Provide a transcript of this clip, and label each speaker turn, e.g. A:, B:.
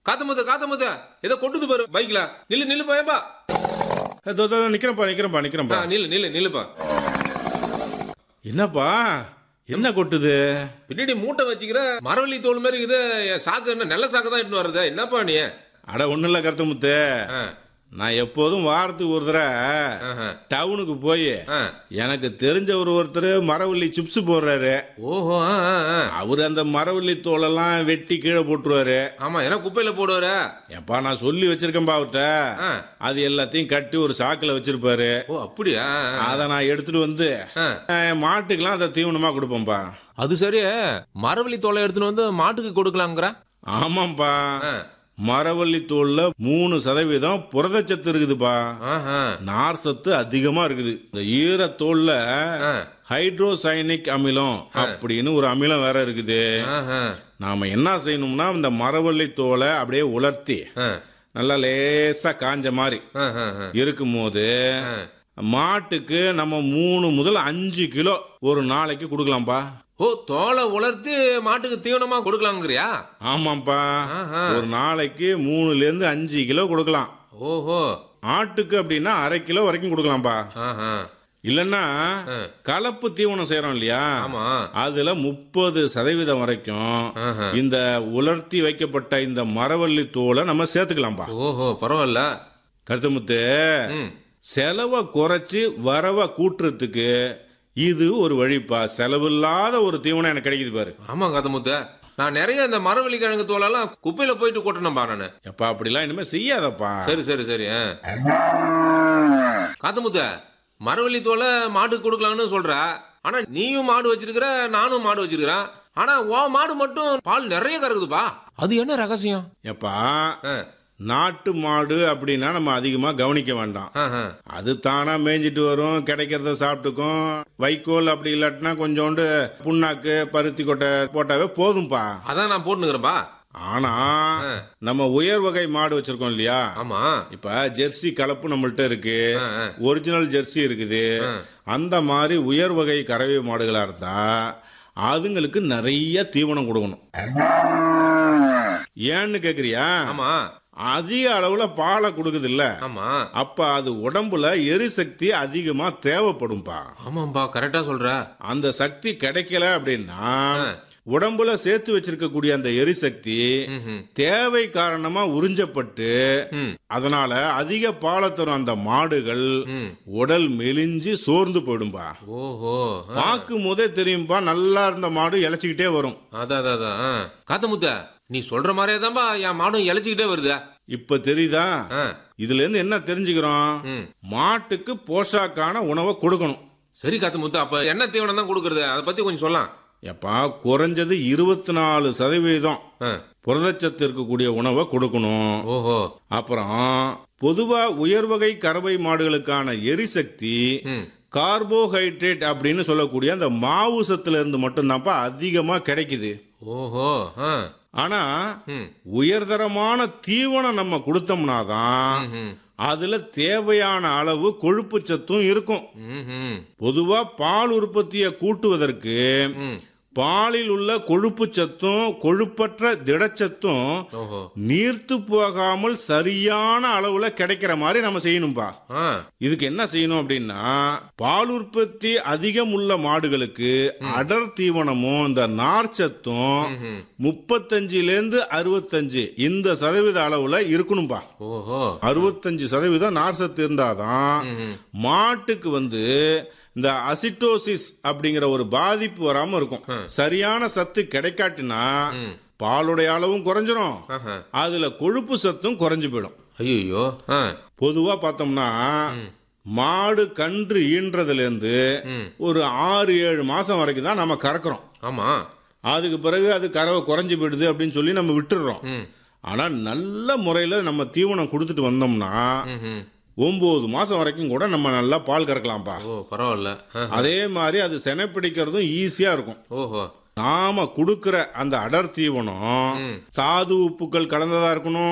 A: காத்தமுத்த காத்தமுத்த ஏதோ கொட்டுது பாரு பைக்ல நில்லு நில்லு பயப்பா
B: இதோ, இதோ, நிக்கிறேன்ப்பா நிக்கிறேன்ப்பா நிக்கிறேன்ப்பா
A: நில்லு நில்லு நில்லுப்பா
B: என்னப்பா என்ன கொட்டுது
A: பின்னாடி மூட்டை வச்சுக்கிற மரவள்ளி தோல் மாதிரி இது சாக்கு என்ன நல்ல சாக்கு தான் இட்டு வர்றது என்னப்பா நீ
B: அட ஒண்ணும் இல்ல கருத்து முத்து
A: ஆ,
B: நான் எப்போதும் வாரத்துக்கு ஒரு தடவை
A: ஆஹா.
B: டவுனுக்கு போய்
A: ஆ.
B: எனக்கு தெரிஞ்ச ஒரு ஒருத்தர் மரவள்ளி சிப்ஸ் போடுறாரு
A: ஓஹோ ஆ, ஆ, ஆ.
B: அவர் அந்த மரவள்ளி தோலெல்லாம் வெட்டி கீழே போட்டுருவாரு
A: ஆமா என்ன குப்பையில போடுவார
B: எப்பா நான் சொல்லி வச்சிருக்கேன்பா அவர்கிட்ட அது எல்லாத்தையும் கட்டி ஒரு சாக்குல வச்சிருப்பாரு
A: ஓ அப்படியா ஆ, ஆ.
B: அதை நான் எடுத்துட்டு வந்து
A: ஆ.
B: அஹ், மாட்டுக்கெல்லாம் அதை தீவனமா கொடுப்பேன்பா
A: அது சரி மரவள்ளி தோலை எடுத்துன்னு வந்து மாட்டுக்கு கொடுக்கலாங்கிற
B: ஆமாப்பா
A: ஆ.
B: மரவள்ளி தோல்ல மூணு சதவீதம் புரதச்சத்து இருக்குதுப்பா
A: ஆஹா.
B: நார் சத்து அதிகமா இருக்குது இந்த ஈரத்தோல்ல
A: ஆ.
B: ஹைட்ரோசைனிக் அமிலம் அப்படின்னு ஒரு அமிலம் வேற இருக்குது
A: ஆஹா.
B: நாம என்ன செய்யணும்னா இந்த மரவள்ளி தோலை அப்படியே உலர்த்தி
A: ஆ.
B: நல்லா லேசா காஞ்ச மாதிரி
A: ஆஹா. ஆ.
B: இருக்கும்போது
A: ஆ.
B: மாட்டுக்கு நம்ம மூணு முதல் அஞ்சு கிலோ ஒரு நாளைக்கு கொடுக்கலாம்ப்பா
A: ஓ தோலை உலர்த்தி மாட்டுக்கு தீவனமா கொடுக்கலாங்கிறியா
B: ஆமாம்ப்பா
A: ஆஹா.
B: ஒரு நாளைக்கு மூணுல இருந்து அஞ்சு கிலோ கொடுக்கலாம்
A: ஓஹோ
B: ஆட்டுக்கு அப்படின்னா அரை கிலோ வரைக்கும் கொடுக்கலாம்ப்பா
A: ஆஹா.
B: இல்லைன்னா
A: ஆ.
B: கலப்பு தீவனம் செய்யறோம் இல்லையா
A: ஆமா
B: அதுல முப்பது சதவீதம் வரைக்கும்
A: ஆஹா.
B: இந்த உலர்த்தி வைக்கப்பட்ட இந்த மரவள்ளி தோலை நம்ம சேர்த்துக்கலாம்ப்பா
A: ஓஹோ பரவாயில்ல
B: கருத்துமுத்து
A: ம்
B: செலவை குறைச்சி வரவை கூட்டுறதுக்கு இது ஒரு வழிப்பா செலவில்லாத ஒரு தீவனம் எனக்கு கிடைக்குது பாரு
A: ஆமா காத்தமுத்த நான் நிறைய இந்த மரவள்ளி கிழங்கு தோலெல்லாம் குப்பையில போயிட்டு கொட்டணும்பா நானு
B: எப்பா அப்படிலாம் இனிமே செய்யாதப்பா
A: சரி சரி சரி ஆ. காத்தமுத்த மரவள்ளி தோலை மாட்டுக்கு கொடுக்கலாம்னு சொல்ற ஆனா நீயும் மாடு வச்சிருக்கிற நானும் மாடு வச்சிருக்கிறேன் ஆனா உன் மாடு மட்டும் பால் நிறைய கறக்குதுப்பா அது என்ன ரகசியம்
B: எப்பா
A: ஆ.
B: நாட்டு மாடு அப்படின்னா நம்ம அதிகமா கவனிக்க வேண்டாம்
A: ஆஹா.
B: அது தானா மேய்ஞ்சிட்டு வரும் கிடைக்கிறத சாப்பிட்டுக்கும் வைக்கோல் அப்படி இல்லாட்டினா கொஞ்சோண்டு புண்ணாக்கு பருத்தி கொட்டை போட்டாவே போதும்பா
A: அதான் நான் போட்டுக்கிறேன்பா
B: ஆனா நம்ம உயர் வகை மாடு வச்சிருக்கோம் இல்லையா
A: ஆமா
B: இப்ப ஜெர்சி கலப்பு நம்மள்ட்ட இருக்கு
A: ஆ, ஆ.
B: ஒரிஜினல் ஜெர்சி இருக்குது அந்த மாதிரி உயர் வகை கறவை மாடுகளா இருந்தா அதுங்களுக்கு நிறைய தீவனம் கொடுக்கணும் ஏன்னு கேக்குறியா
A: ஆமா
B: அதிக அளவுல பாலை கொடுக்குது இல்ல
A: ஆமா
B: அப்ப அது உடம்புல எரிசக்தி அதிகமா தேவைப்படும்பா
A: ஆமாம்பா கரெக்டா சொல்ற
B: அந்த சக்தி கிடைக்கல அப்படின்னா உடம்புல சேர்த்து வச்சிருக்கக்கூடிய அந்த எரிசக்தி
A: ம்ஹும்.
B: தேவை காரணமா உறிஞ்சப்பட்டு
A: ம்.
B: அதனால அதிக பாலை தரும் அந்த மாடுகள்
A: ம்.
B: உடல் மெலிஞ்சு சோர்ந்து போயிடும்பா
A: ஓஹோ ஆ.
B: பார்க்கும் போதே தெரியும்பா நல்லா இருந்த மாடு இழைச்சிக்கிட்டே வரும்
A: அதான் அதான் அதான் ஆ. காத்தமுத்த நீ சொல்ற மாதிரியே தான்பா என் மாடும் இழைச்சிக்கிட்டே வருது
B: இப்ப தெரியுதா
A: ஆ.
B: இதுல இருந்து என்ன தெரிஞ்சுக்கிறோம்
A: ம்.
B: மாட்டுக்கு போஷாக்கான உணவை கொடுக்கணும்
A: சரி காத்தமுத்து அப்ப என்ன தீவனம் தான் கொடுக்கறது அதை பத்தி கொஞ்சம் சொல்லலாம்
B: எப்பா குறைஞ்சது இருபத்தி நாலு சதவீதம்
A: ஆ.
B: புரதச்சத்து இருக்கக்கூடிய உணவை கொடுக்கணும்
A: ஓஹோ
B: அப்புறம் பொதுவா உயர்வகை கறவை மாடுகளுக்கான எரிசக்தி
A: ம்.
B: கார்போஹைட்ரேட் அப்படின்னு சொல்லக்கூடிய அந்த மாவு சத்துல இருந்து மட்டும்தான்ப்பா அதிகமா கிடைக்குது
A: ஓஹோ ஆ.
B: ஆனா
A: ம்.
B: உயர்தரமான தீவனம் நம்ம கொடுத்தோம்னாதான்
A: ம்ஹும்.
B: அதுல தேவையான அளவு கொழுப்பு சத்தும் இருக்கும்
A: ம்ஹும்.
B: பொதுவா பால் உற்பத்தியை கூட்டுவதற்கு
A: ம்.
B: பாலில் உள்ள கொழுப்பு சத்தும் கொழுப்பற்ற திடச்சத்தும்
A: ஓஹோ
B: நீர்த்து போகாமல் சரியான அளவுல கிடைக்கிற மாதிரி நம்ம செய்யணும்பா
A: ஆ.
B: இதுக்கு என்ன செய்யணும் அப்படின்னா பால் உற்பத்தி அதிகம் உள்ள மாடுகளுக்கு அடர் தீவனமும் இந்த நார்ச்சத்தும்
A: ம்ஹும்.
B: முப்பத்தஞ்சுல இருந்து அறுபத்தஞ்சு இந்த சதவீத அளவுல இருக்கணும்பா
A: ஓஹோ
B: அறுபத்தஞ்சு சதவீதம் நார் சத்து இருந்தாதான்
A: ம்ஹும்.
B: மாட்டுக்கு வந்து இந்த அசிட்டோசிஸ் அப்படிங்கிற ஒரு பாதிப்பு வராம இருக்கும் சரியான சத்து கிடைக்காட்டினா
A: ம்.
B: பாலுடைய அளவும் குறைஞ்சிரும்
A: ஆஹா.
B: அதுல கொழுப்பு சத்தும் குறைஞ்சு போயிடும்
A: ஐயோ ஆ.
B: பொதுவா பார்த்தோம்னா மாடு கன்று ஈன்றதுல இருந்து
A: ம்.
B: ஒரு ஆறு ஏழு மாசம் வரைக்கும் தான் நம்ம கறக்குறோம்
A: ஆமா
B: அதுக்கு பிறகு அது கறவை குறைஞ்சு போயிடுது அப்படின்னு சொல்லி நம்ம விட்டுடுறோம்
A: ம்.
B: ஆனா நல்ல முறையில நம்ம தீவனம் கொடுத்துட்டு வந்தோம்னா
A: ம்ஹும்.
B: ஒன்பது மாசம் வரைக்கும் கூட நம்ம நல்லா பால் கறக்கலாம்ப்பா
A: ஓ பரவாயில்ல ஆ.
B: அதே மாதிரி அது செனை பிடிக்கிறதும் ஈஸியா இருக்கும்
A: ஓஹோ
B: நாம கொடுக்கிற அந்த அடர் தீவனம்
A: ம்.
B: சாது உப்புக்கள் கலந்ததா இருக்கணும்